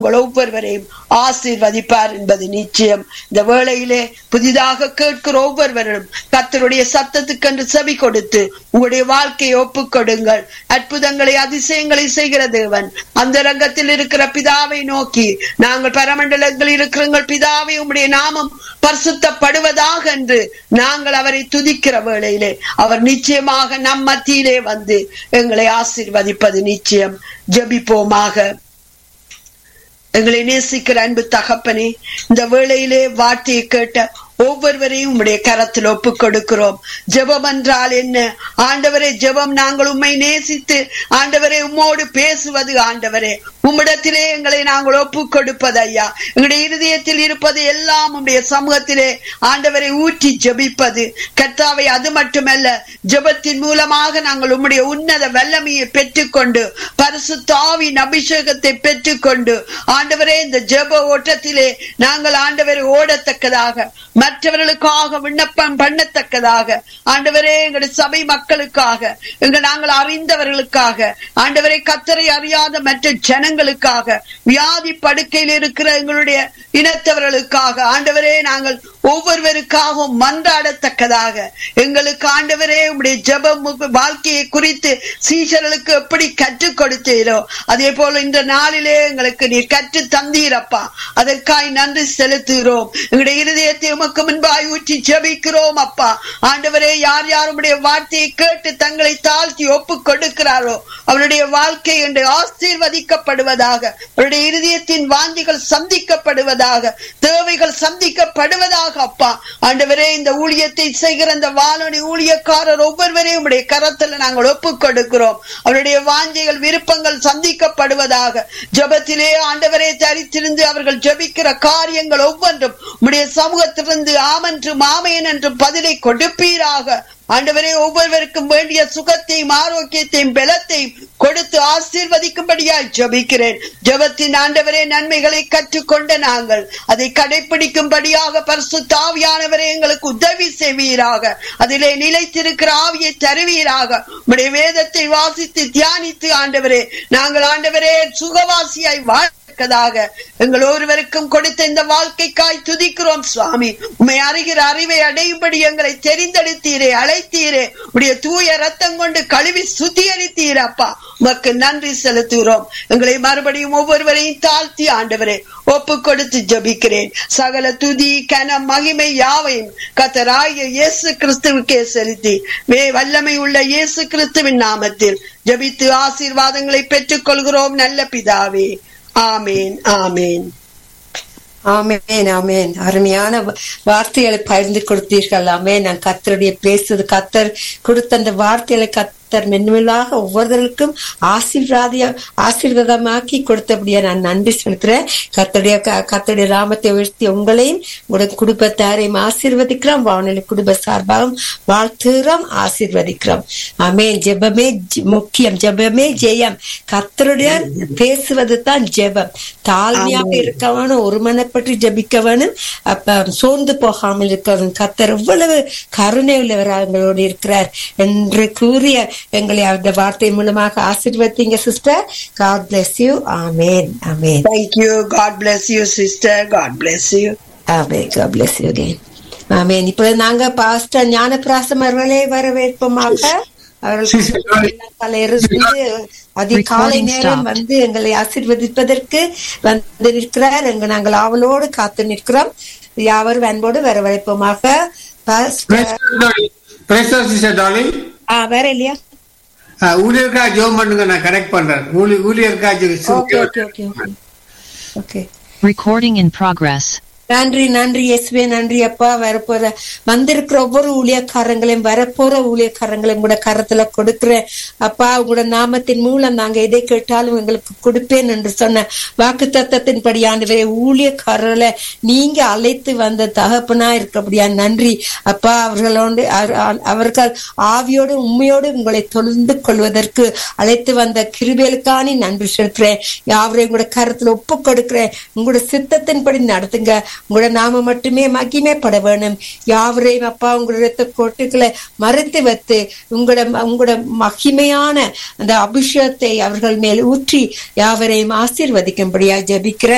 உங்கள் ஒவ்வொருவரையும் ஆசீர்வதிப்பார் என்பது நிச்சயம் இந்த வேளையிலே புதிதாக கேட்கிற ஒவ்வொருவரும் கத்தருடைய சத்தத்துக்கென்று செவி கொடுத்து உங்களுடைய வாழ்க்கையை ஒப்புக் கொடுங்கள் அற்புதங்களை அதிசயங்களை செய்கிற தேவன் அந்த ரங்கத்தில் இருக்கிற பிதாவை நோக்கி நாங்கள் பரமண்டலத்தில் இருக்கிறங்கள் பிதாவை உம்முடைய நாமம் பரிசுத்தப்படுவதாக என்று நாங்கள் அவரை துதிக்கிற வேளையிலே அவர் நிச்சயமாக நம் மத்தியிலே வந்து எங்களை ஆசீர்வதிப்பது நிச்சயம் ஜெபிப்போமாக எங்களை நேசிக்கிற அன்பு தகப்பனே இந்த வேளையிலே வார்த்தையை கேட்ட ஒவ்வொருவரையும் உம்முடைய கரத்தில் ஒப்புக் கொடுக்கிறோம் ஜெபம் என்றால் என்ன ஆண்டவரே ஜெபம் நாங்கள் உம்மை நேசித்து ஆண்டவரே உம்மோடு பேசுவது ஆண்டவரே உம்மிடத்திலே எங்களை நாங்கள் ஒப்புக் கொடுப்பது ஐயா எங்களுடைய இருதயத்தில் இருப்பது எல்லாம் உம்முடைய சமூகத்திலே ஆண்டவரை ஊற்றி ஜெபிப்பது கர்த்தாவை அது மட்டுமல்ல ஜெபத்தின் மூலமாக நாங்கள் உம்முடைய உன்னத வல்லமையை பெற்றுக்கொண்டு பரிசுத்தாவின் அபிஷேகத்தை பெற்றுக்கொண்டு ஆண்டவரே இந்த ஜெப ஓட்டத்திலே நாங்கள் ஆண்டவரை ஓடத்தக்கதாக மற்றவர்களுக்காக விண்ணப்பம் பண்ணத்தக்கதாக ஆண்டவரே எங்களுடைய சபை மக்களுக்காக எங்கள் நாங்கள் அறிந்தவர்களுக்காக ஆண்டவரை கத்தரை அறியாத மற்ற ஜனங்களுக்காக வியாதி படுக்கையில் இருக்கிற எங்களுடைய இனத்தவர்களுக்காக ஆண்டவரே நாங்கள் ஒவ்வொருவருக்காகவும் மன்றாடத்தக்கதாக எங்களுக்கு ஆண்டவரே உடைய ஜெபம் வாழ்க்கையை குறித்து சீஷர்களுக்கு எப்படி கற்றுக் கொடுத்தீரோ அதே போல இந்த நாளிலே எங்களுக்கு நீர் கற்று தந்தீரப்பா அதற்காய் நன்றி செலுத்துகிறோம் எங்களுடைய இருதயத்தை உமக்கு முன்பாய் ஊற்றி ஜெபிக்கிறோம் அப்பா ஆண்டவரே யார் யாருடைய வார்த்தையை கேட்டு தங்களை தாழ்த்தி ஒப்பு கொடுக்கிறாரோ அவருடைய வாழ்க்கை என்று ஆசீர்வதிக்கப்படுவதாக அவருடைய இருதயத்தின் வாந்திகள் சந்திக்கப்படுவதாக தேவைகள் சந்திக்கப்படுவதாக அப்பா ஆண்டவரே இந்த ஊழியத்தை செய்கிற அந்த வானொலி ஊழியக்காரர் ஒவ்வொருவரையும் உடைய கரத்துல நாங்கள் ஒப்புக் கொடுக்கிறோம் அவருடைய வாஞ்சைகள் விருப்பங்கள் சந்திக்கப்படுவதாக ஜபத்திலே ஆண்டவரே தரித்திருந்து அவர்கள் ஜபிக்கிற காரியங்கள் ஒவ்வொன்றும் உடைய சமூகத்திலிருந்து ஆமென்றும் ஆமையன் என்று பதிலை கொடுப்பீராக ஆண்டவரே ஒவ்வொருவருக்கும் வேண்டிய சுகத்தையும் ஆரோக்கியத்தையும் பலத்தையும் கொடுத்து ஆசீர்வதிக்கும்படியாய் ஜபிக்கிறேன் ஜபத்தின் ஆண்டவரே நன்மைகளை கற்றுக்கொண்ட நாங்கள் அதை கடைபிடிக்கும்படியாக பரிசு தாவியானவரே எங்களுக்கு உதவி செய்வீராக அதிலே நிலைத்திருக்கிற ஆவியை தருவீராக உடைய வேதத்தை வாசித்து தியானித்து ஆண்டவரே நாங்கள் ஆண்டவரே சுகவாசியாய் வாழ தக்கதாக எங்கள் ஒருவருக்கும் கொடுத்த இந்த வாழ்க்கைக்காய் துதிக்கிறோம் சுவாமி உண்மை அறிகிற அறிவை அடையும்படி எங்களை தெரிந்தெடுத்தீரே அழைத்தீரே உடைய தூய ரத்தம் கொண்டு கழுவி சுத்திகரித்தீர் அப்பா உமக்கு நன்றி செலுத்துகிறோம் எங்களை மறுபடியும் ஒவ்வொருவரையும் தாழ்த்தி ஆண்டவரே ஒப்பு கொடுத்து ஜபிக்கிறேன் சகல துதி கன மகிமை யாவையும் கத்தராய இயேசு கிறிஸ்துவுக்கே செலுத்தி வே வல்லமை உள்ள இயேசு கிறிஸ்துவின் நாமத்தில் ஜபித்து ஆசீர்வாதங்களை பெற்றுக் கொள்கிறோம் நல்ல பிதாவே ஆமேன் ஆமேன் ஆமேன் ஆமேன் அருமையான வார்த்தைகளை பகிர்ந்து கொடுத்தீர்கள் ஆமேன் நான் கத்தருடைய பேசுறது கத்தர் கொடுத்த அந்த வார்த்தைகளை கத்தர் மென்மேலாக ஒவ்வொருவருக்கும் ஆசீர்வாதிய ஆசீர்வாதமாக்கி கொடுத்தபடியா நான் நன்றி செலுத்துறேன் கத்தருடைய கத்தருடைய ராமத்தை உயர்த்தி உங்களையும் உங்களுடைய குடும்பத்தாரையும் ஆசீர்வதிக்கிறோம் வானொலி குடும்ப சார்பாகவும் வாழ்த்துகிறோம் ஆசீர்வதிக்கிறோம் ஆமேன் ஜெபமே முக்கியம் ஜெபமே ஜெயம் கத்தருடைய பேசுவது தான் ஜெபம் தாழ்மையாக இருக்கவனும் ஒரு மனப்பட்டு ஜபிக்கவனும் அப்ப சோர்ந்து போகாமல் இருக்கவனும் கத்தர் எவ்வளவு கருணை உள்ளவராக எங்களோடு இருக்கிறார் என்று கூறிய எங்களை அந்த வார்த்தை மூலமாக ஆசீர்வதிங்க sister God bless you amen amen thank you God bless you sister God bless you amen God bless you again amen இப்ப நாங்க பாஸ்டர் ஞானபிராசம் அவர்களே வரவேற்போமாக அவர்களுக்கு அதிகாலை நேரம் வந்து எங்களை ஆசீர்வதிப்பதற்கு வந்து நிற்கிறார் எங்க நாங்கள் ஆவலோடு காத்து நிற்கிறோம் யாவரும் அன்போடு வரவழைப்போமாக வேற இல்லையா ஊழியர்க்கா ஜோம் பண்ணுங்க நான் கரெக்ட் பண்றேன் ஊழியர்க்கா okay okay okay okay Recording in progress. நன்றி நன்றி எஸ்வே நன்றி அப்பா வரப்போற வந்திருக்கிற ஒவ்வொரு ஊழியக்காரங்களையும் வரப்போற ஊழியக்காரங்களையும் கூட கரத்துல கொடுக்கிறேன் அப்பா உங்களோட நாமத்தின் மூலம் நாங்க எதை கேட்டாலும் எங்களுக்கு கொடுப்பேன் என்று சொன்ன வாக்கு தத்தத்தின்படி ஆண்டு ஊழியக்காரர்களை நீங்க அழைத்து வந்த தகப்பனா இருக்கபடியா நன்றி அப்பா அவர்களோடு அவர்கள் ஆவியோடு உண்மையோடு உங்களை தொழுந்து கொள்வதற்கு அழைத்து வந்த கிருபேலுக்கானி நன்றி செலுத்துறேன் யாவரையும் உங்களோட கருத்துல ஒப்பு கொடுக்கிறேன் உங்களோட சித்தத்தின்படி நடத்துங்க உங்களோட நாம மட்டுமே மகிமைப்பட வேணும் யாவரையும் அப்பா உங்களோட கோட்டுகளை மறைத்து வைத்து உங்களோட உங்களோட மகிமையான அந்த அபிஷேகத்தை அவர்கள் மேல் ஊற்றி யாவரையும் ஆசீர்வதிக்கும்படியா ஜபிக்கிற